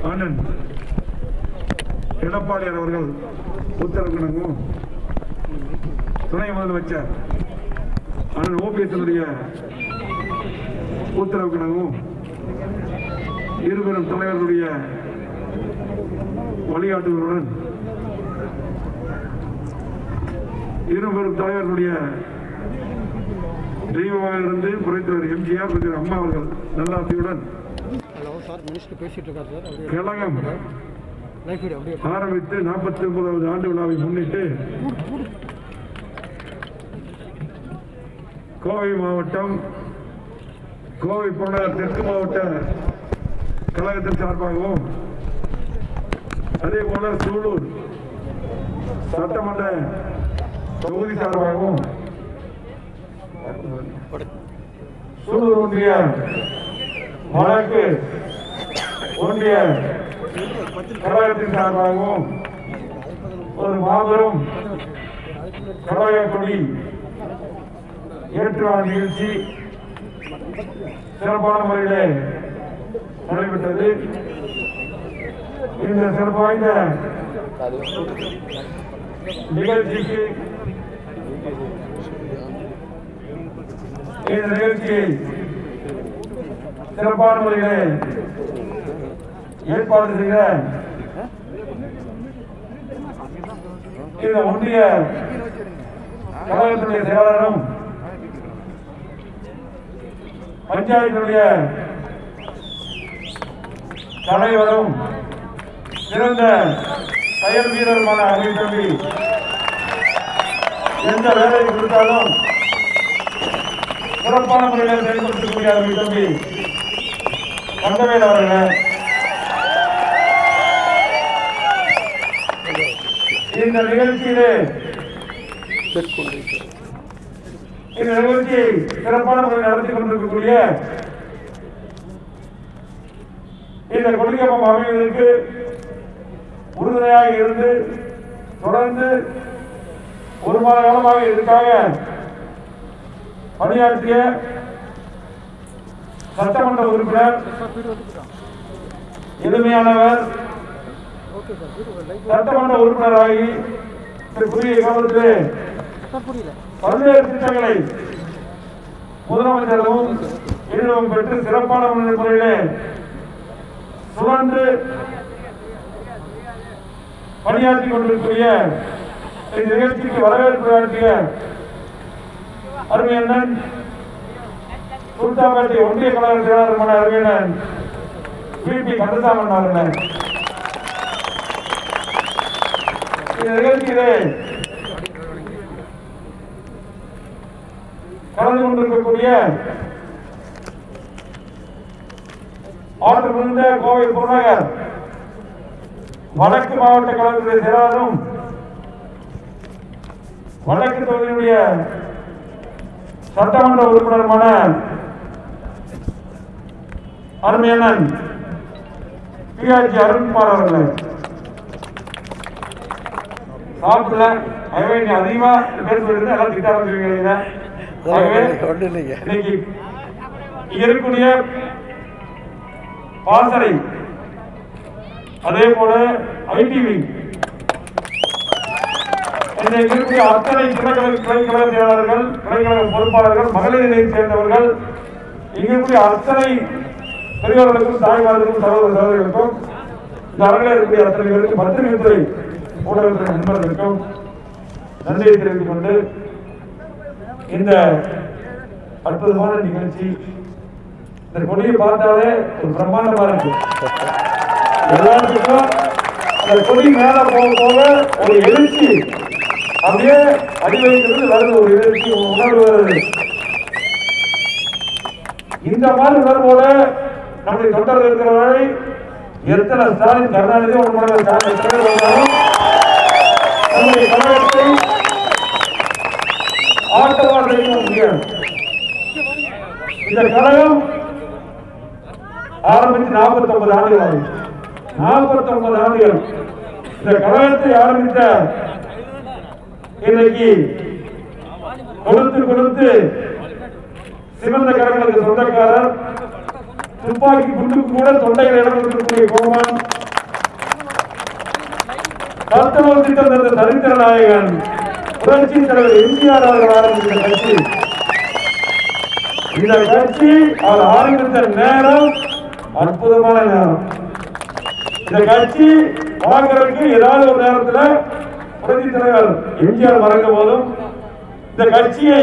அண்ணன் எடப்பாடியார் அவர்கள் உத்தரவிடவும் துணை முதலமைச்சர் அண்ணன் ஓபிஎஸ்னுடைய உத்தரவுக்கிணங்கும் இருபெரும் தலைவர்களுடைய வழிகாட்டுதலுடன் இருபெரும் தலைவர்களுடைய தெய்வமாக இருந்து புரட்சித்தலைவர் எம்ஜிஆர் புரட்சித்தலைவர் அம்மா அவர்கள் நல்லாசியுடன் ஹலோ சார் மினிஸ்டர் பேசிட்டு இருக்காரு சார் அப்படியே கழகம் லைஃப் வீடியோ அப்படியே ஆரம்பித்து நாற்பத்தி ஒன்பதாவது ஆண்டு விழாவை முன்னிட்டு கோவை மாவட்டம் கோவை புறநகர் தெற்கு மாவட்ட கழகத்தின் சார்பாகவும் அதே போல சூலூர் சட்டமன்ற தொகுதி சார்பாகவும் சூலூர் ஒன்றிய வடக்கு ஒன்றிய கழகத்தின் சார்பாகவும் ஒரு மாபெரும் கழக கொடி ஏற்றுவார் நிகழ்ச்சி சிறப்பான முறையிலே நடைபெற்றது இந்த சிறப்பாய்ந்த நிகழ்ச்சிக்கு இந்த நிகழ்ச்சியை சிறப்பான முறையிலே ஏற்பாடு செய்த இந்த ஒன்றிய கழகத்தினுடைய செயலாளரும் பஞ்சாயத்தினுடைய தலைவரும் சிறந்த செயல் வீரருமான அமீர் தம்பி எந்த வேலையை கொடுத்தாலும் சிறப்பான முறையில் செயல்படுத்தக்கூடிய அமீர் தம்பி கந்தவேல் அவர்களே இந்த நிகழ்ச்சியிலே இந்த நிகழ்ச்சியை சிறப்பான முறையில் நடத்தி கொண்டிருக்கக்கூடிய இந்த கொள்கையப்பம் அமைவதற்கு உறுதுணையாக இருந்து தொடர்ந்து ஒரு மாத காலமாக இதுக்காக பணியாற்றிய சட்டமன்ற உறுப்பினர் எளிமையானவர் ஓகே சார் வீடியோ லைஃப் சட்டமன்ற உறுப்பினராகி திரு புதிய காலத்திலே சார் புரியல பல்வேறு திட்டங்களை முதலமைச்சரும் ஈழமும் பெற்று சிறப்பான முறையிலே சுழன்று பணியாற்றி கொண்டிருக்கிற இந்த நிகழ்ச்சிக்கு வரவேற்பு ஆற்றிய அருமையண்ணன் சுல்தான்பேட்டை ஒன்றிய கழக செயலாளருமான அருமையண்ணன் பிபி கந்தசாமன் அவர்கள் இந்த நிகழ்ச்சியிலே கலந்து கொண்டிருக்கக்கூடிய ஆற்று விழுந்த கோவை புறநகர் வடக்கு மாவட்ட கழகத்துடைய செயலாளரும் வடக்கு தொகுதியினுடைய சட்டமன்ற உறுப்பினருமான அருமையண்ணன் பிஆர்ஜி அருண்குமார் அவர்கள் சாப்பிடல ஆகவே நீ அதிகமா பேர் சொல்லிட்டு எல்லாம் திட்ட ஆரம்பிச்சிருக்கீங்க ஆகவே ஒன்றும் இல்லைங்க இன்னைக்கு இங்க இருக்கக்கூடிய பாசறை அதே போல ஐடிவி இன்னைக்கு இருக்கக்கூடிய அத்தனை கிளைக்கழக கிளைக்கழக செயலாளர்கள் கிளைக்கழக பொறுப்பாளர்கள் மகளிர் நிலையை சேர்ந்தவர்கள் இங்க இருக்கக்கூடிய அத்தனை பெரியவர்களுக்கும் தாய்மார்களுக்கும் சகோதர சகோதரிகளுக்கும் இந்த அரங்கில் இருக்கக்கூடிய அத்தனை பேருக்கும் பத்திரிகைத்துறை ஊடகத்துறை நண்பர்களுக்கும் நன்றியை தெரிவித்துக் கொண்டு இந்த அற்புதமான நிகழ்ச்சி இந்த கொடியை பார்த்தாலே ஒரு பிரம்மாண்டமா இருக்கு எல்லாத்துக்கும் அந்த கொடி மேல போக போக ஒரு எழுச்சி அப்படியே அடி வைக்கிறது வருது ஒரு எழுச்சி ஒரு உணர்வு வருது இந்த மாதிரி உணர்வோட நம்முடைய தொண்டர்கள் இருக்கிற வரை எத்தனை ஸ்டாலின் கருணாநிதி ஒரு முறை ஸ்டாலின் எத்தனை பேர் வந்தாலும் நம்முடைய கழகத்தை ஆட்டமாக செய்ய முடியாது இந்த கழகம் ஆரம்பித்து நாற்பத்தி ஒன்பது ஆண்டுகள் ஆகும் நாற்பத்தி ஒன்பது ஆண்டுகள் இந்த கழகத்தை ஆரம்பித்த இன்னைக்கு கொடுத்து கொடுத்து சிவந்த கரங்களுக்கு சொந்தக்காரர் துப்பாக்கி குண்டுக்கு கூட தொண்டையில் இடம் இருக்கக்கூடிய கோமான் கருத்தவர் திட்டம் தந்த சரித்திர நாயகன் புரட்சி தலைவர் எம்ஜிஆர் அவர்கள் ஆரம்பித்த கட்சி இந்த கட்சி அவர் ஆரம்பித்த நேரம் அற்புதமான நேரம் இந்த கட்சி பார்க்கறதுக்கு ஏதாவது ஒரு நேரத்துல புரட்சி தலைவர் எம்ஜிஆர் மறைந்த போதும் இந்த கட்சியை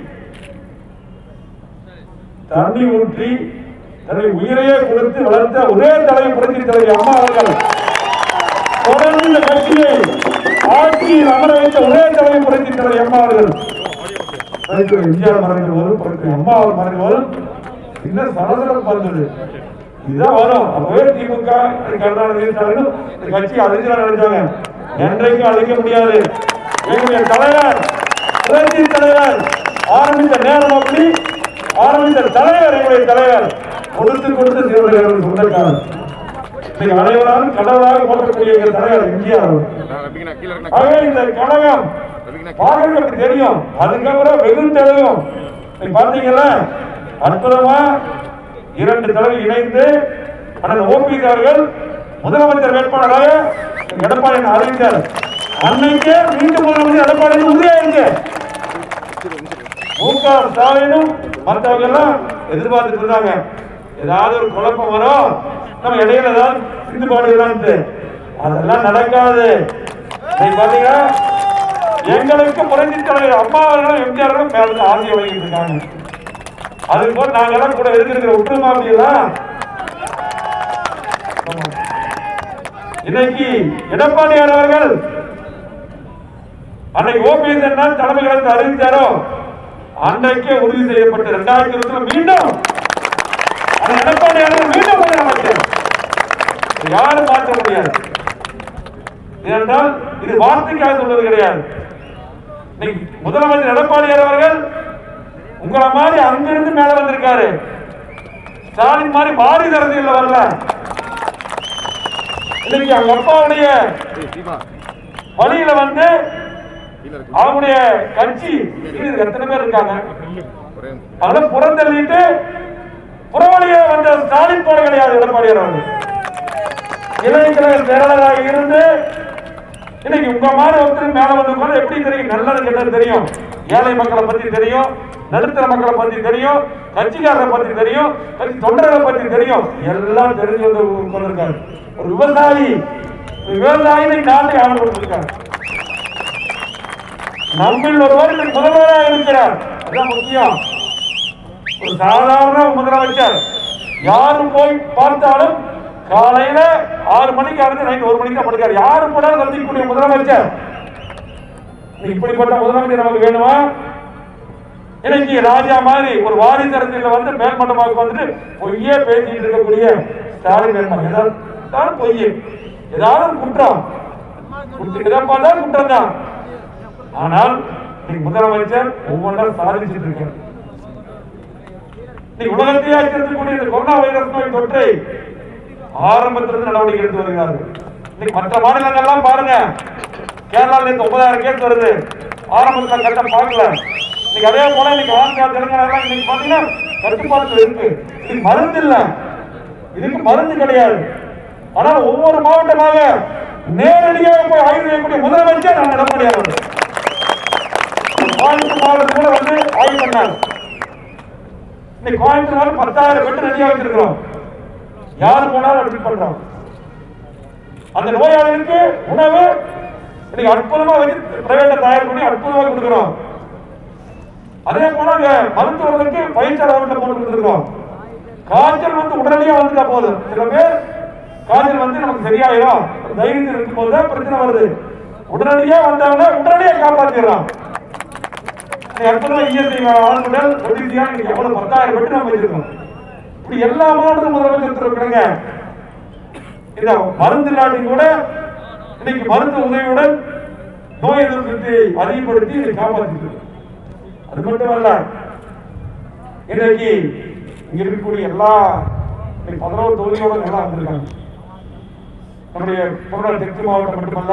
தண்ணி ஊற்றி தன்னை உயிரையே கொடுத்து வளர்த்த ஒரே தலைவர் புரட்சி தலைவர் அம்மா அவர்கள் தொடர்ந்து இந்த கட்சியை ஆட்சியில் அமர வைத்த ஒரே தலைவர் புரட்சி தலைவர் அம்மா அவர்கள் புரட்சி எம்ஜிஆர் மறைந்த போதும் புரட்சி அம்மா அவர் மறைந்த போதும் இன்னும் சலசலப்பு வந்தது இதுதான் வரும் அப்பவே திமுக கருணாநிதி ஸ்டாலின் இந்த கட்சி அழிஞ்சா நினைச்சாங்க என்றைக்கு அழிக்க முடியாது எங்களுடைய தலைவர் புரட்சி தலைவர் ஆரம்பித்த நேரம் அப்படி ஆரம்பித்த தலைவர் எங்களுடைய தலைவர் கொடுத்து கொடுத்து தீவிரவாதிகள் சொந்தக்காரர் இன்னைக்கு அனைவராலும் கடவுளாக போற்றக்கூடிய எங்கள் தலைவர் எம்ஜிஆர் அவர்கள். ரபிங்கண்ணா கீழே இருக்கண்ணா ஆகவே இந்த கழகம் ரபிங்கண்ணா பார்க்கறதுக்கு தெரியும் அதுக்கப்புறம் வெகு தெளிவும் நீங்க பாத்தீங்கல்ல அற்புதமா இரண்டு தலைவர் இணைந்து அண்ணன் ஓபிஎஸ் அவர்கள் முதலமைச்சர் வேட்பாளராக எடப்பாடி அறிவித்தார் அன்னைக்கே மீண்டும் முதலமைச்சர் எடப்பாடி உறுதியாயிருங்க மு க ஸ்டாலினும் மற்றவங்க எல்லாம் எதிர்பார்த்துட்டு இருந்தாங்க ஏதாவது ஒரு குழப்பம் வரும் நம்ம இடையில ஏதாவது சிந்து பாடுகளான்ட்டு அதெல்லாம் நடக்காது இன்னைக்கு பாத்தீங்கன்னா எங்களுக்கு புரட்சி தலைவர் அம்மா அவர்களும் எம்ஜிஆர் அவர்களும் மேல இருந்து ஆட்சி வழங்கிட்டு இருக்காங்க அதுக்கு போல நாங்க எல்லாம் கூட இருக்கிற ஒற்றுமை அப்படியெல்லாம் இன்னைக்கு எடப்பாடியார் அவர்கள் அன்னைக்கு ஓபிஎஸ் என்ன தலைமைகளுக்கு அறிவித்தாரோ அன்றைக்கே உறுதி செய்யப்பட்டு இரண்டாயிரத்தி இருபத்தி மீண்டும் அந்த எடப்பாடி அவர்கள் மீண்டும் முதலமைச்சர் இதை யாரும் மாற்ற முடியாது ஏனென்றால் இது வார்த்தைக்காக சொல்வது கிடையாது இன்னைக்கு முதலமைச்சர் எடப்பாடியார் அவர்கள் உங்களை மாதிரி அங்கிருந்து மேல வந்திருக்காரு ஸ்டாலின் மாதிரி பாரதிய அரசியல் வரல இன்னைக்கு அவங்க அப்பாவுடைய ஏய் தீபா வழியில வந்து கீழே இருக்கு அவங்களுடைய கட்சி இது எத்தனை பேர் இருக்காங்க ஒரே அதை புறந்தள்ளிட்டு புறவழியே வந்த ஸ்டாலின் போல கிடையாது எடப்பாடியார் அவர்கள் இளைஞர்கள் செயலாளராக இருந்து இன்னைக்கு உங்க மாதிரி ஒருத்தர் மேல வந்து எப்படி தெரியும் நல்லது கெட்டது தெரியும் ஏழை மக்களை பத்தி தெரியும் நடுத்தர மக்களை பத்தி தெரியும் கட்சிக்காரரை பத்தி தெரியும் கட்சி தொண்டர்களை பத்தி தெரியும் எல்லாம் தெரிஞ்சு வந்து கொண்டிருக்காரு ஒரு விவசாயி ஒரு விவசாயி இன்னைக்கு நாட்டை ஆண்டு கொண்டிருக்காரு நம்மில் ஒருவர் இன்னைக்கு முதல்வராக இருக்கிறார் அதுதான் முக்கியம் ஒரு சாதாரண முதலமைச்சர் யாரும் போய் பார்த்தாலும் காலையில ஆறு மணிக்கு ஆரம்பிச்சு நைட் ஒரு மணிக்கு தான் படுக்காரு யாரும் கூட சந்திக்கக்கூடிய முதலமைச்சர் இன்னைக்கு இப்படிப்பட்ட முதலமைச்சர் நமக்கு வேணுமா இன்னைக்கு ராஜா மாதிரி ஒரு வாரிசு அரசியல வந்து மேல்மட்டமாக வந்துட்டு பொய்யே பேசிட்டு இருக்கக்கூடிய ஸ்டாலின் வேணுமா ஏதாவது தான் பொய் ஏதாவது ஒரு குற்றம் குற்றம் எதை பார்த்தாலும் குற்றம் தான் ஆனால் இன்னைக்கு முதலமைச்சர் ஒவ்வொன்றும் சாதிச்சுட்டு இருக்காரு இன்னைக்கு உலகத்தையே அச்சுறுத்தக்கூடிய இந்த கொரோனா வைரஸ் நோய் தொற்றை ஆரம்பத்திலிருந்து நடவடிக்கை எடுத்து வருகிறார்கள் இன்னைக்கு மற்ற மாநிலங்கள்லாம் பாருங்க கேரளால இருந்து ஒன்பதாயிரம் கேஸ் வருது ஆரம்பத்தில் கட்டம் பார்க்கல இன்னைக்கு அதே போல இன்னைக்கு ஆந்திரா தெலுங்கானா எல்லாம் இன்னைக்கு பாத்தீங்கன்னா கட்டுப்பாட்டுல இருக்கு இதுக்கு மருந்து இல்ல இதுக்கு மருந்து கிடையாது ஆனா ஒவ்வொரு மாவட்டமாக நேரடியாக போய் ஆய்வு செய்யக்கூடிய முதலமைச்சர் நான் எடப்பாடியார் அவர்கள். கோயம்புத்தூர் மாவட்டத்தில் கூட வந்து ஆய்வு பண்ணாங்க இன்னைக்கு கோயம்புத்தூர் பத்தாயிரம் பெட்டு ரெடியா வச்சிருக்கிறோம் யார் போனாலும் அட்மிட் பண்றோம் அந்த நோயாளிகளுக்கு உணவு இன்னைக்கு அற்புதமா வச்சு பிரைவேட்ல தயார் பண்ணி அற்புதமா கொடுக்குறோம் அதே போல அங்க மருத்துவர்களுக்கு பயிற்சியாளர் அவர்கிட்ட போட்டு கொடுத்துருக்கோம் காய்ச்சல் வந்து உடனடியா வந்துட்டா போதும் சில பேர் காய்ச்சல் வந்து நமக்கு சரியாயிரும் தைரியத்தில் இருக்கும்போது தான் பிரச்சனை வருது உடனடியா வந்தவங்க உடனடியா காப்பாத்திடுறோம் அற்புதமா இயற்கை ஆளுநர் ஒடிசியா இன்னைக்கு எவ்வளவு பத்தாயிரம் பெட்டு நம்ம வச்சிருக்கோம் இப்படி எல்லா மாவட்டமும் முதலமைச்சர் இருக்கிறாங்க இந்த மருந்து நாட்டின் கூட இன்னைக்கு மருந்து உதவியுடன் நோய் எதிர்ப்பு சக்தியை அதிகப்படுத்தி இதை காப்பாற்றிட்டு இருக்கு. அது மட்டுமல்ல இன்றைக்கு இங்க இருக்கக்கூடிய எல்லா இன்னைக்கு பதினோரு தொகுதியோட எல்லாம் வந்திருக்காங்க நம்முடைய புறநகர் தெற்கு மாவட்டம் மட்டுமல்ல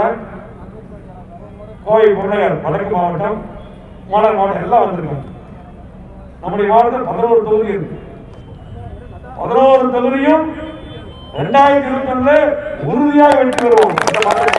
கோவை புறநகர் வடக்கு மாவட்டம் மாநகர் மாவட்டம் எல்லாம் வந்திருக்காங்க நம்முடைய மாவட்டத்தில் பதினோரு தொகுதி இருக்கு பதினோரு தொகுதியும் இரண்டாயிரத்தி இருபத்தி ஒண்ணுல உறுதியாக வெற்றி பெறுவோம் இந்த மக்கள்.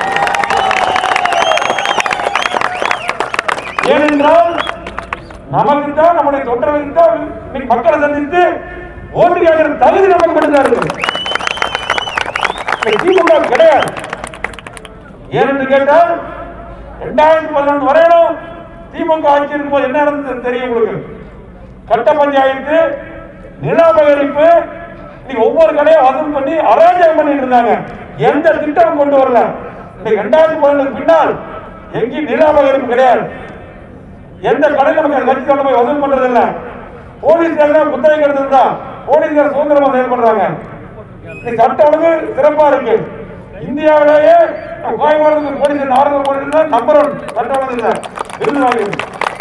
ஏனென்றால் நமக்கு தான் நம்முடைய தொண்டர்களுக்கு தான் இன்னைக்கு மக்களை சந்தித்து ஓட்டு கேட்கிற தகுதி நமக்கு மட்டும்தான் இருக்கு இன்னைக்கு திமுக கிடையாது ஏனென்று கேட்டால் இரண்டாயிரத்தி பதினொன்று வரையிலும் திமுக ஆட்சி இருக்கும்போது என்ன நடந்தது தெரியும் உங்களுக்கு கட்ட பஞ்சாயத்து நில அபகரிப்பு இன்னைக்கு ஒவ்வொரு கடையும் வசூல் பண்ணி அராஜகம் பண்ணிட்டு இருந்தாங்க எந்த திட்டமும் கொண்டு வரல இன்னைக்கு ரெண்டாயிரத்தி பதினொன்று பின்னால் எங்கேயும் நில அபகரிப்பு கிடையாது எந்த கடையில் நமக்கு கட்சி கொண்டு போய் வசூல் பண்றது இல்ல போலீஸ்காரங்க குத்தகை எடுத்தது தான் போலீஸ்கார சுதந்திரமா செயல்படுறாங்க இன்னைக்கு சட்ட ஒழுங்கு சிறப்பா இருக்கு இந்தியாவிலேயே நம்ம Coimbatore police normal police number one சட்ட ஒழுங்கு இல்ல விருது வாங்கியிருக்கு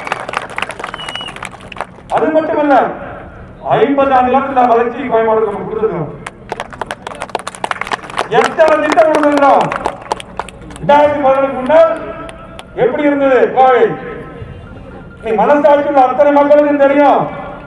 அது மட்டுமல்ல ஐம்பது ஆண்டு காலத்துல வளர்ச்சி கோயம்புத்தூர் நம்ம கொடுத்துருக்கோம் எத்தனை திட்டம் கொடுத்துருக்கோம் ரெண்டாயிரத்தி பதினொன்று முன்னால் எப்படி இருந்தது கோவை நீ மனசாட்சியில் அத்தனை மக்களுக்கும் தெரியும்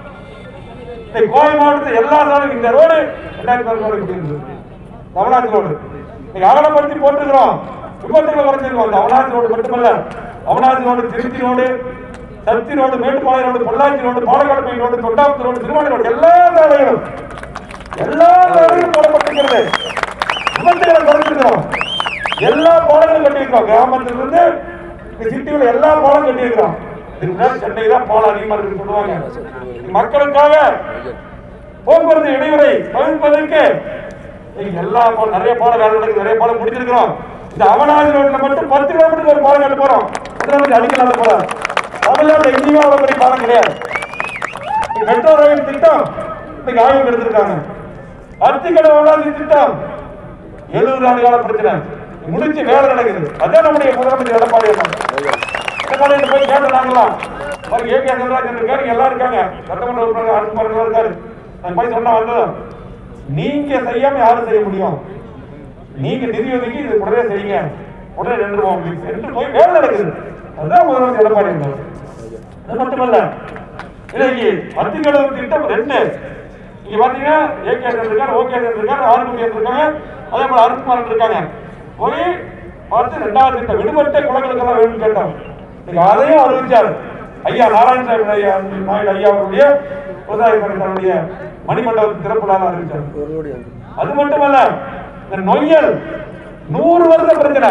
நீ கோவை மாவட்டத்தில் எல்லா சாலையும் இந்த ரோடு ரெண்டாயிரத்தி பதினொன்று எப்படி இருந்தது தமிழ்நாட்டு ரோடு நீ அகலப்படுத்தி போட்டுக்கிறோம் விபத்துகளை குறைச்சிருக்கோம் இந்த அவனாசி ரோடு மட்டுமல்ல Avinashi road Trichy road Sakthi road Mettupalayam road Pollachi road Palakkad பள்ளி road Thondapuram road Thirumani road எல்லா சாலைகளும் எல்லா சாலைகளும் போடப்பட்டிருக்கிறது விபத்துகளை குறைச்சிருக்கிறோம் எல்லா பாலங்களும் கட்டியிருக்கோம் கிராமத்திலிருந்து இந்த சிட்டியில் எல்லா பாலம் கட்டியிருக்கிறோம் இதுக்கு முன்னாடி சென்னை தான் பாலம் அதிகமா இருக்குன்னு சொல்லுவாங்க மக்களுக்காக போக்குவரத்து இடையூறை தவிர்ப்பதற்கு இன்னைக்கு எல்லா பாலம் நிறைய பாலம் வேலை நடக்குது நிறைய பாலம் முடிச்சிருக்கிறோம் இந்த அவனாசி ரோட்ல மட்டும் பத்து கிலோமீட்டருக்கு ஒரு பாலம் கட்ட போறோம் முதலமைச்சர் அடிக்கலாத போறோம் தமிழ்நாடு எங்கேயுமே அவ்வளவு பெரிய பாலம் கிடையாது இந்த மெட்ரோ ரயில் திட்டம் இன்னைக்கு ஆய்வு எடுத்திருக்காங்க அத்திக்கடை அவனாசி திட்டம் எழுபது ஆண்டு கால பிரச்சனை முடிச்சு வேலை நடக்குது அதான் நம்முடைய முதலமைச்சர் எடப்பாடி அம்மா எடப்பாடி போய் கேட்டுறாங்களாம் பாருங்க ஏகே நடராஜன் இருக்காரு இங்க எல்லாம் இருக்காங்க சட்டமன்ற உறுப்பினர் அருண்குமார் எல்லாம் இருக்காரு நான் போய் சொன்னா வந்ததும் நீங்க செய்யாம யாரும் செய்ய முடியும் நீங்க நிதி ஒதுக்கி இது உடனே செய்யுங்க உடனே நின்றுவோம் please. என்று போய் வேலை நடக்குது அதுதான் முதலமைச்சர் எடப்பாடி அம்மா அது மட்டுமல்ல இன்னைக்கு அத்திக்கடவு திட்டம் ரெண்டு இங்க பாத்தீங்கன்னா ஏகே இருக்காரு ஓகே இருக்காரு ஆறுமுகம் இருக்காங்க அதே போல அருண்குமார் இருக்காங்க போய் பார்த்து ரெண்டாவது திட்டம் விடுபட்ட குளங்களுக்கெல்லாம் வேணும்னு கேட்டோம் இன்னைக்கு அதையும் அறிவிச்சார் ஐயா நாராயணசாமி ஐயா நாயுடு ஐயா அவருடைய விவசாய பணிகளுடைய மணிமண்டபம் திறப்பு நாள் அறிவிச்சார் ஒரு கோடி அஞ்சு அது மட்டுமல்ல இந்த நொய்யல் நூறு வருஷ பிரச்சனை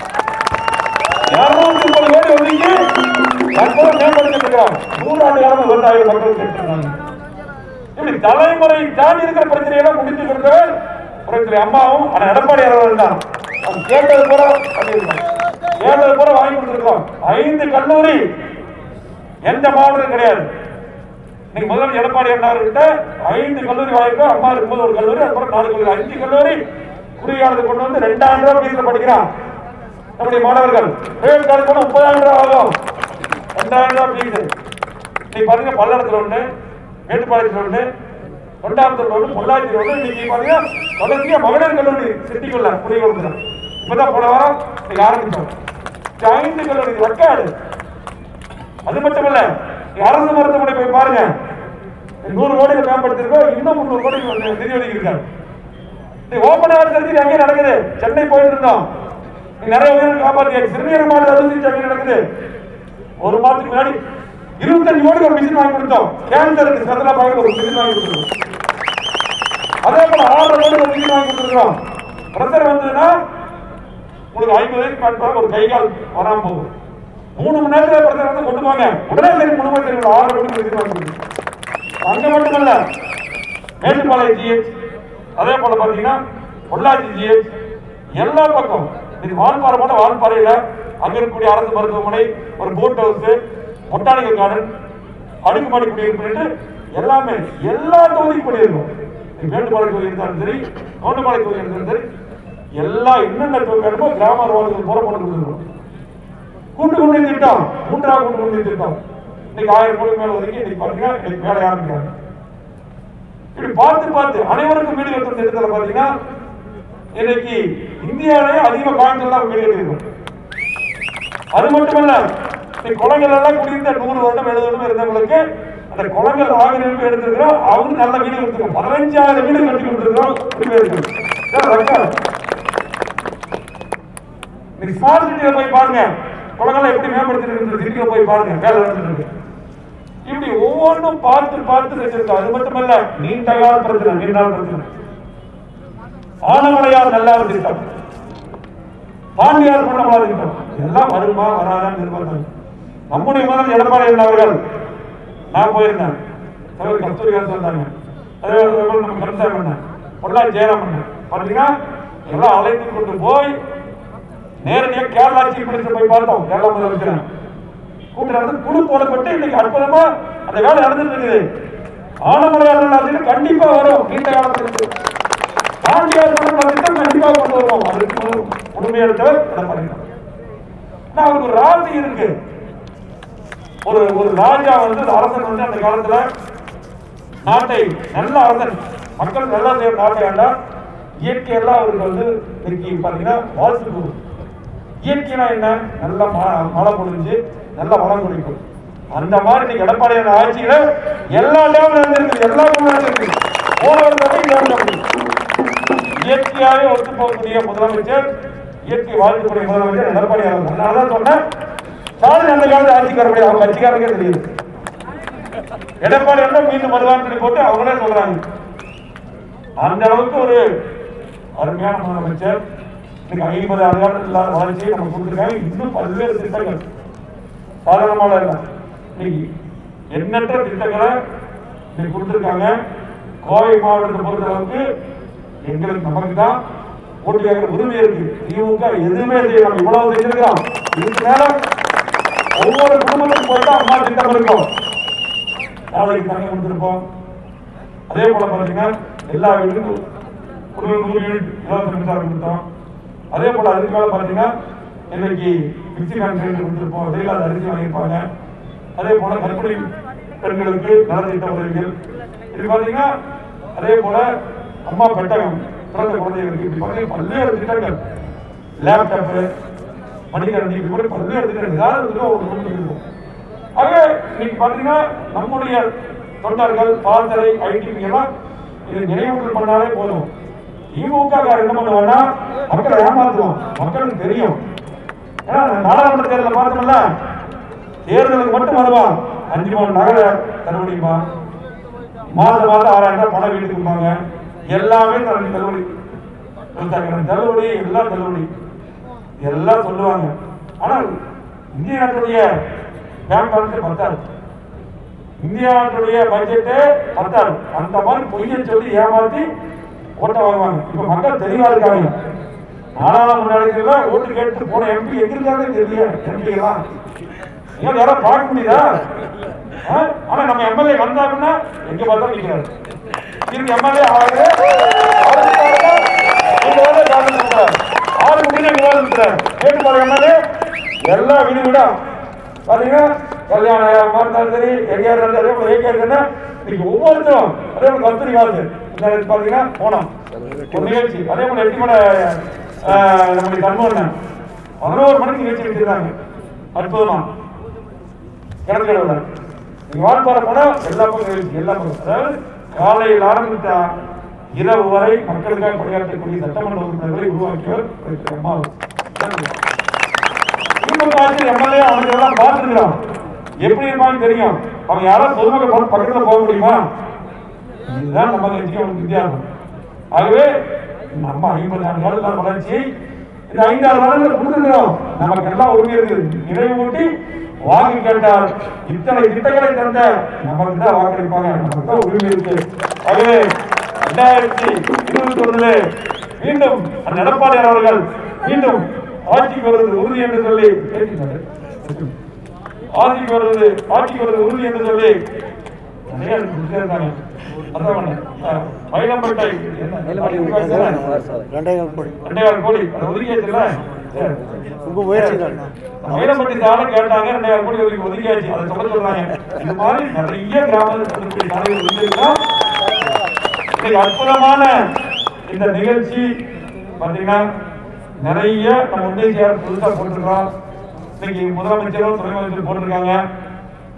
இருநூத்தி முப்பது கோடி ஒதுக்கி தற்போது மேம்படுத்திட்டு இருக்கிறோம் நூறு ஆண்டு காலம் விவசாய மக்கள் கேட்டிருக்காங்க இப்படி தலைமுறை தாண்டி இருக்கிற பிரச்சனையெல்லாம் முடித்து கொடுத்தவர் புரட்சி அம்மாவும் ஆனா எடப்பாடி அவர்கள் தான் அவங்க கேட்டது கூட பண்ணியிருக்கோம் கேட்டது கூட வாங்கி கொடுத்துருக்கோம் ஐந்து கல்லூரி எந்த மாவட்டம் கிடையாது இன்னைக்கு முதல்வர் எடப்பாடி அண்ணார்கிட்ட ஐந்து கல்லூரி வாங்கிருக்கோம் அம்மா இருக்கும்போது ஒரு கல்லூரி அதுக்கப்புறம் நாலு கல்லூரி அஞ்சு கல்லூரி குடியானது கொண்டு வந்து ரெண்டாயிரம் ரூபாய் ஃபீஸ்ல படிக்கிறான் நம்முடைய மாணவர்கள் பிரைவேட் காலேஜ் போனா முப்பதாயிரம் ரூபாய் ஆகும் ரெண்டாயிரம் ரூபாய் ஃபீஸ் இன்னைக்கு பாருங்க பல்லடத்துல ஒண்ணு மேட்டுப்பாளையத்துல ஒண்ணு தொண்டாபுரத்துல ஒண்ணு பொள்ளாச்சி ஒண்ணு இன்னைக்கு பாருங்க தொடர்ச்சியா மகளிர் கல்லூரி சிட்டிக்குள்ள குடியிருக்கிறோம் இப்பதான் போன வாரம் இன்னைக்கு ஆரம்பிச்சோம் இந்த ஐந்து கல்லூரி வக்காடு அது மட்டுமல்ல நீங்க அரசு மருத்துவமனை போய் பாருங்க நூறு கோடிகள் மேம்படுத்திருக்கோம் இன்னும் முந்நூறு கோடி வந்து நிதி ஒதுக்கி இருக்காங்க ஓபன் ஹார்ட் சர்ஜரி அங்கே நடக்குது சென்னை போயிட்டு இருந்தோம் இங்க நிறைய உயிர்கள் காப்பாத்தியாச்சு சிறுநீரக மாநில அறுவை சிகிச்சை அங்கே நடக்குது ஒரு மாதத்துக்கு முன்னாடி இருபத்தஞ்சு கோடிக்கு ஒரு மிஷின் வாங்கி கொடுத்தோம் கேன்சருக்கு சதலா பாக்க ஒரு மிஷின் வாங்கி கொடுத்துருக்கோம் அதே போல ஆறு கோடி ஒரு மிஷின் வாங்கி கொடுத்துருக்கோம் பிரஷர் வந்ததுன்னா உங்களுக்கு ஐம்பது வயசு காட்டுறாங்க ஒரு கை கால் வராம போகும் மூணு மணி நேரத்துல பிரச்சனை வந்து கொண்டு போங்க உடனே சரி மூணு மணி நேரம் ஆறு மணிக்கு மிஷின் வாங்கி கொடுத்துருக்கோம் அங்க மட்டுமல்ல மேட்டுப்பாளையம் ஜிஹெச் அதே போல பாத்தீங்கன்னா பொள்ளாச்சி ஜிஹெச் எல்லா பக்கம் இது வால்பாறை போன வால்பாறையில அங்க இருக்கக்கூடிய அரசு மருத்துவமனை ஒரு போட் ஹவுஸ் பொட்டானிக்கல் கார்டன் அடுக்குமாடி குடியிருப்பு எல்லாமே எல்லா தொகுதிக்கும் பண்ணியிருக்கோம் இது மேட்டுப்பாளைய தொகுதி இருந்தாலும் சரி கவுண்டபாளைய தொகுதி இருந்தாலும் சரி எல்லா என்னென்ன தொகுதி வேணுமோ கிராம ரோடுகள் போற போட்டு கொடுத்துருக்கோம் கூட்டு குடிநீர் திட்டம் மூன்றாவது கூட்டு குடிநீர் திட்டம் இன்னைக்கு ஆயிரம் கோடி மேல ஒதுக்கி இன்னைக்கு பாத்தீங்கன்னா இன்னைக்கு வேலை ஆரம்பிக்கிறாங்க இப்படி பார்த்து பார்த்து அனைவருக்கும் வீடு கட்டும் திட்டத்தில் பாத்தீங்கன்னா இன்னைக்கு இந்தியாவிலேயே அதிக கோயம்புத்தூர் தான் வீடு கட்டியிருக்கும் அது மட்டுமல்ல இந்த குளங்கள் எல்லாம் குடியிருந்த நூறு வருடம் எழுபது வருடம் இருந்தவங்களுக்கு அந்த குளங்கள் ஆக்கிரமிப்பு எடுத்திருக்கிறோம் அவங்க நல்ல வீடு கொடுத்துருக்கோம் பதினஞ்சாயிரம் வீடு கட்டி கொடுத்துருக்கோம் உரிமை இருக்கு இதான் record. நீங்க ஸ்மார்ட் சிட்டியில போய் பாருங்க குளங்களை எப்படி மேம்படுத்திட்டு சிட்டியில போய் பாருங்க வேலை நடந்துட்டு இருக்கு இப்படி ஒவ்வொன்றும் பார்த்து பார்த்து செஞ்சிருக்கோம் அது மட்டுமல்ல நீண்ட கால பிரச்சனை நீண்ட நாள் பிரச்சனை ஆனமலையார் நல்லார் திட்டம் பாண்டியார் பண்ணமலா திட்டம் எல்லாம் வருமா வராதான்னு எதிர்பார்த்தாங்க நம்முடைய முதல் எடப்பாடி அண்ணா அவர்கள் நான் போயிருந்தேன் தலைவர் கஸ்தூரிகார் சொன்னாங்க அதே போல நம்ம கருத்தாங்க பண்ணேன் பொருளா ஜெயராம் பண்ணேன் பார்த்தீங்கன்னா எல்லாம் அழைத்து கொண்டு போய் நேரடியாக கேரளா சீஃப் மினிஸ்டர் போய் பார்த்தோம் கேரளா முதலமைச்சர் கூட்டம் நடந்து குழு போடப்பட்டு இன்னைக்கு அற்புதமா அந்த வேலை நடந்துட்டு இருக்குது ஆனமலையாளர் கண்டிப்பா வரும் நீண்ட காலத்திற்கு பாண்டியார் மன்றம் திட்டம் கண்டிப்பா கொண்டு வருவோம் அதுக்கு உண்மையெடுத்தவர் எடப்பாடி ஆனா அவருக்கு ஒரு ராசி இருக்கு ஒரு ஒரு ராஜா வந்து ஒரு அரசன் வந்து அந்த காலத்துல நாட்டை நல்ல அரசன் மக்கள் நல்லா செய்ய நாட்டை ஆண்டா இயற்கையெல்லாம் அவருக்கு வந்து இன்னைக்கு பாத்தீங்கன்னா வாழ்த்து கூறும் இயற்கைனா என்ன நல்ல ம- மழை பொழிஞ்சு நல்ல வளம் குடிக்கும் அந்த மாதிரி இன்னைக்கு எடப்பாடியான ஆட்சியில எல்லா டேமும் நடந்திருக்கு எல்லா டேமும் நடந்திருக்கு போன வருஷமே இந்த வருஷம் இயற்கையாவே ஒத்து போகக்கூடிய முதலமைச்சர் இயற்கை வாழ்க்கக்கூடிய முதலமைச்சர் எடப்பாடி அவர்கள் நான் தான் சொன்னேன் ஸ்டாலின் அந்த காலத்து ஆட்சிக்கு வரக்கூடிய அவங்க கட்சிக்காரங்க தெரியுது எடப்பாடி வந்து மீண்டும் வருவான்னு சொல்லி போட்டு அவங்களே சொல்றாங்க அந்த அளவுக்கு ஒரு அருமையான முதலமைச்சர் இன்னைக்கு ஐம்பது ஆண்டுகள் இல்லாத வளர்ச்சியை நம்ம கொடுத்துருக்காங்க இன்னும் பல்வேறு திட்டங்கள் சாதாரணமாக இல்லை இன்னைக்கு எண்ணற்ற திட்டங்களை இன்னைக்கு கொடுத்துருக்காங்க கோவை மாவட்டத்தை பொறுத்த அளவுக்கு எங்களுக்கு நமக்கு தான் ஓட்டு கேட்கிற உரிமை இருக்கு திமுக எதுவுமே செய்யலாம் இவ்வளவு செஞ்சிருக்கிறோம் இதுக்கு மேல ஒவ்வொரு குடும்பத்துக்கும் போயிட்டு அம்மா திட்டம் இருக்கும் நாளைக்கு தண்ணி கொடுத்துருப்போம் அதே போல பாத்தீங்கன்னா எல்லா வீட்டுக்கும் ஒரு நூறு யூனிட் இலவச மின்சாரம் கொடுத்தோம் அதே போல அதுக்கு மேல பாத்தீங்கன்னா இன்னைக்கு மிக்சி ஃபேக்டரி கொடுத்துருப்போம் விலையில்லாத அரிசி வாங்கியிருப்பாங்க அதே போல கர்ப்பிணி பெண்களுக்கு நலத்திட்ட உதவிகள் இது பாத்தீங்கன்னா அதே போல அம்மா பெட்டகம் பிறந்த குழந்தைகளுக்கு இப்படி பாத்தீங்கன்னா பல்வேறு திட்டங்கள் லேப்டாப்பு மடிக்கரணி இப்படி கூட பல்வேறு திட்டங்கள் ஏதாவது ஒரு ஒரு குடும்பத்துக்கு இருக்கும் ஆக இன்னைக்கு பாத்தீங்கன்னா நம்முடைய தொண்டர்கள் பால்தலை ஐடி எல்லாம் இது நினைவூட்டல் பண்ணாலே போதும் திமுக காரர் என்ன பண்ணுவான்னா மக்களை ஏமாத்துவோம் மக்களுக்கு தெரியும் ஏன்னா நாடாளுமன்ற தேர்தலில் பார்த்தோம்ல தேர்தலுக்கு மட்டும் வருவான் அஞ்சு மூணு நகர தள்ளுபடிமா மாதம் மாதம் ஆறாயிரம் ரூபாய் பணம் வீட்டுக்கு கொடுப்பாங்க எல்லாமே தள்ளுபடி தள்ளுபடி கொடுத்தாங்க தள்ளுபடி எல்லாம் தள்ளுபடி எல்லாம் சொல்லுவாங்க ஆனால் இந்திய நாட்டுடைய பேங்க் பேலன்ஸ் பத்தாது இந்திய நாட்டுடைய பட்ஜெட்டு பத்தாது அந்த மாதிரி பொய்யை சொல்லி ஏமாத்தி ஓட்ட வாங்குவாங்க இப்ப மக்கள் தெளிவா இருக்காங்க நாடாளுமன்ற முன்னாடி ஓட்டு கேட்டு போன எம்பி எங்க இருக்காங்க தெரியல எம்பி எல்லாம் நீங்க யாராவது பார்க்க முடியுதா ஆ? ஆனா நம்ம எம்எல்ஏ வந்தாங்கன்னா எங்க பார்த்தாலும் நிக்கிறாரு இதுக்கு எம்எல்ஏ ஆகுது ஆறு முடியும் நிர்வாகிக்கிறார் கேட்டு பாருங்க எம்எல்ஏ எல்லா வீடு வீடா பாத்தீங்கன்னா கல்யாணம் இருந்தாலும் சரி எங்கேயா இருந்தாலும் சரி ஏகே இருக்குன்னா இன்னைக்கு ஒவ்வொருத்தரும் அதே போல கஸ்தூரி காசு இந்த பாத்தீங்கன்னா போனோம் ஒரு நிகழ்ச்சி அதே போல எட்டு மணி நம்முடைய கண்மண்ணன் பதினோரு மணிக்கு நிகழ்ச்சி வச்சிருக்காங்க அற்புதமா கிணத்துல நீங்க வால்பாறை போனா எல்லா பக்கம் நிகழ்ச்சி எல்லா பக்கம் அதாவது காலையில் ஆரம்பித்தா இரவு வரை மக்களுக்காக பணியாற்றக்கூடிய சட்டமன்ற உறுப்பினர்களை உருவாக்கியவர் டாக்டர் அம்மா அவர்கள். திமுக ஆட்சி எம்எல்ஏ அவங்க எல்லாம் பார்த்துருக்கிறோம் எப்படி இருப்பான்னு தெரியும் அவங்க யாராவது பொதுமக்கள் பக்கம் பக்கத்துல போக முடியுமா இதுதான் நம்ம கட்சிக்கு அவங்களுக்கு வித்தியாசம் ஆகவே நம்ம ஐம்பது ஆண்டு காலத்தில் வளர்ச்சி இந்த ஐந்தாறு வருடங்கள் கொடுத்துருக்கிறோம் நமக்கு எல்லாம் உரிமை இருக்குது நினைவூட்டி வாக்கு கேட்டால் இத்தனை திட்டங்களை தந்த நமக்கு தான் வாக்களிப்பாங்க நமக்கு தான் உரிமை இருக்கு ஆகவே ரெண்டாயிரத்தி இருபத்தி ஒண்ணுல மீண்டும் அந்த எடப்பாடியார் அவர்கள் மீண்டும் ஆட்சிக்கு வருவது உறுதி என்று சொல்லி பேசினாரு. ஆட்சிக்கு வருவது ஆட்சிக்கு வருவது உறுதி என்று சொல்லி நிறைய இருக்காங்க அதான் பண்ணேன். அஹ், மயிலம்பட்டை என்ன? ரெண்டாயிரம் கோடி ரெண்டாயிரம் கோடி அதை ஒதுக்கியாச்சுல்ல சரி. உங்க முயற்சி தான் மயிலம்பட்டி தாலும் கேட்டாங்க ரெண்டாயிரம் கோடி ஒதுக்கி ஒதுக்கியாச்சு அதை சொல்ல சொல்றாங்க இந்த மாதிரி நிறைய கிராமத்தில் தலைவர் இருந்திருக்கோம் இன்னைக்கு அற்புதமான இந்த நிகழ்ச்சி பாத்தீங்கன்னா நிறைய நம்ம உதவியாளர் புதுசா போட்டிருக்கோம் இன்னைக்கு முதலமைச்சரும் துணை முதலமைச்சர் போட்டிருக்காங்க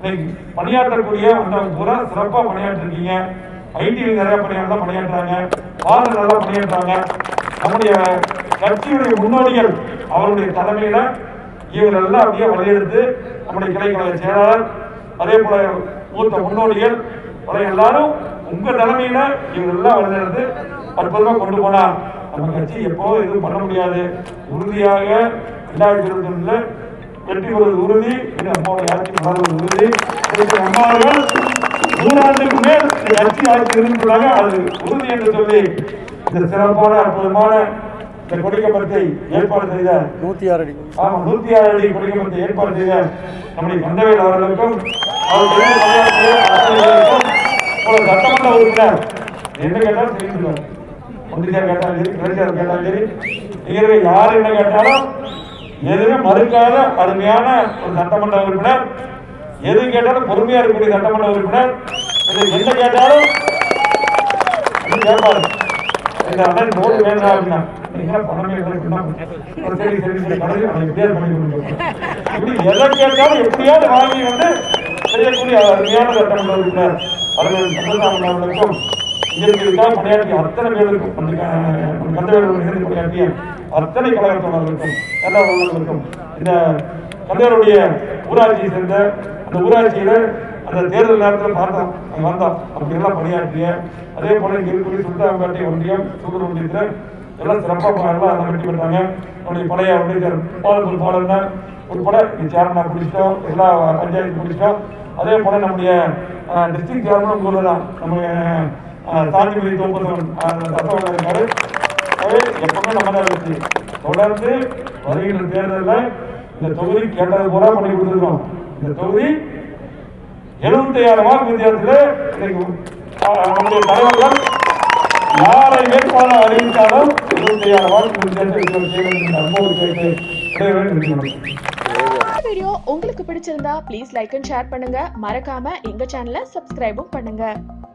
இன்னைக்கு பணியாற்றக்கூடிய அந்த புற சிறப்பா பணியாற்றிருக்கீங்க ஐடியில் நிறைய பணியாளர் பணியாற்றுறாங்க பாரத நல்லா பணியாற்றுறாங்க நம்முடைய கட்சியுடைய முன்னோடிகள் அவருடைய தலைமையில இவங்க எல்லாம் அப்படியே வழியெடுத்து நம்முடைய கிளை கழக செயலாளர் அதே போல மூத்த முன்னோடிகள் வரை எல்லாரும் உங்க தலைமையில இவங்க எல்லாம் வழிநடந்து அற்புதமா கொண்டு போனா நம்ம கட்சி எப்போதும் எதுவும் பண்ண முடியாது உறுதியாக ரெண்டாயிரத்தி இருபத்தி ஒண்ணுல வெற்றி பெறுவது உறுதி இது அம்மாவுடைய ஆட்சி மலர்வது உறுதி இதுக்கு அம்மா அவர்கள் நூறாண்டுக்கு மேல் இந்த கட்சி ஆட்சி இருந்துள்ளாங்க அது உறுதி என்று சொல்லி இந்த சிறப்பான அற்புதமான இந்த கொடிக்கம்பரத்தை ஏற்பாடு செய்த நூற்றி ஆறு அடி ஆமா நூத்தி ஆறு அடி கொடிக்கம்பரத்தை ஏற்பாடு செய்த நம்முடைய கந்தவேல் அவர்களுக்கும் அவருடைய பணியாற்றிய ஆசிரியர்களுக்கும் ஒரு சட்டமன்ற உறுப்பினர் என்ன கேட்டாலும் தெரிஞ்சுக்குவார் ஒன்றியார் கேட்டாலும் சரி கிளைச்சார் கேட்டாலும் சரி நீங்க யார் என்ன கேட்டாலும் எதுவுமே மறுக்காத அருமையான ஒரு சட்டமன்ற உறுப்பினர் எது கேட்டாலும் பொறுமையா இருக்கக்கூடிய சட்டமன்ற உறுப்பினர் இது என்ன கேட்டாலும் இது கேட்பாரு இந்த அண்ணன் ஓட்டு வேண்டாம் அப்படின்னா நீங்க பணமே இருக்குன்னா ஒரு சரி சரி சரி கடையில் அதை எப்படியாவது பண்ணி கொடுங்க இப்படி எதை கேட்டாலும் எப்படியாவது வாங்கி வந்து செய்யக்கூடிய அருமையான சட்டமன்ற உறுப்பினர் அவர்கள் சட்டமன்ற அவர்களுக்கும் இதற்காக பணியாற்றிய அத்தனை பேருக்கும் கந்தவேலூர் இருந்து பணியாற்றிய அத்தனை கழகத்தோழர்களுக்கும் எல்லா உள்ளவர்களுக்கும் இந்த கந்தவேலுடைய ஊராட்சியை சேர்ந்த அந்த ஊராட்சியில அந்த தேர்தல் நேரத்தில் பார்த்தோம் அங்க வந்தோம் அப்படி எல்லாம் பணியாற்றிய அதே போல இங்க இருக்கக்கூடிய சுல்தான்பேட்டை ஒன்றியம் சூதர் ஒன்றியத்தில் எல்லாம் சிறப்பாக எல்லாம் எல்லாம் வெற்றி பெற்றாங்க நம்முடைய பழைய ஒன்றியர் பாலபுல் பாலனர் உட்பட இங்க சேர்மனா பிடிச்சிட்டோம் எல்லா பஞ்சாயத்து பிடிச்சிட்டோம் அதே போல நம்முடைய டிஸ்ட்ரிக்ட் சேர்மனும் கூட தான் நம்ம சாந்திமதி தோப்பதவன் தத்தவன் இருக்காரு அது எப்பவுமே நம்ம தான் இருந்துச்சு தொடர்ந்து வருகின்ற தேர்தலில் இந்த தொகுதி கேட்டது பூரா பண்ணி கொடுத்துருக்கோம் இந்த தொகுதி எழுபத்தி ஐயாயிரம் வாக்கு வித்தியாசத்தில் இன்னைக்கு ஆஹ், நம்முடைய தலைவர்கள் யாரை வேட்பாளர் அறிவித்தாலும் எழுபத்தி ஐயாயிரம் வாக்கு வித்தியாசத்தில் செய்ய வேண்டும் அனுபவம் கேட்டு இடைய வேண்டும் இந்த வீடியோ உங்களுக்கு பிடிச்சிருந்தா ப்ளீஸ் லைக் அண்ட் ஷேர் பண்ணுங்க மறக்காம எங்க சேனலை சப்ஸ்கிரைபும் பண்ணுங்க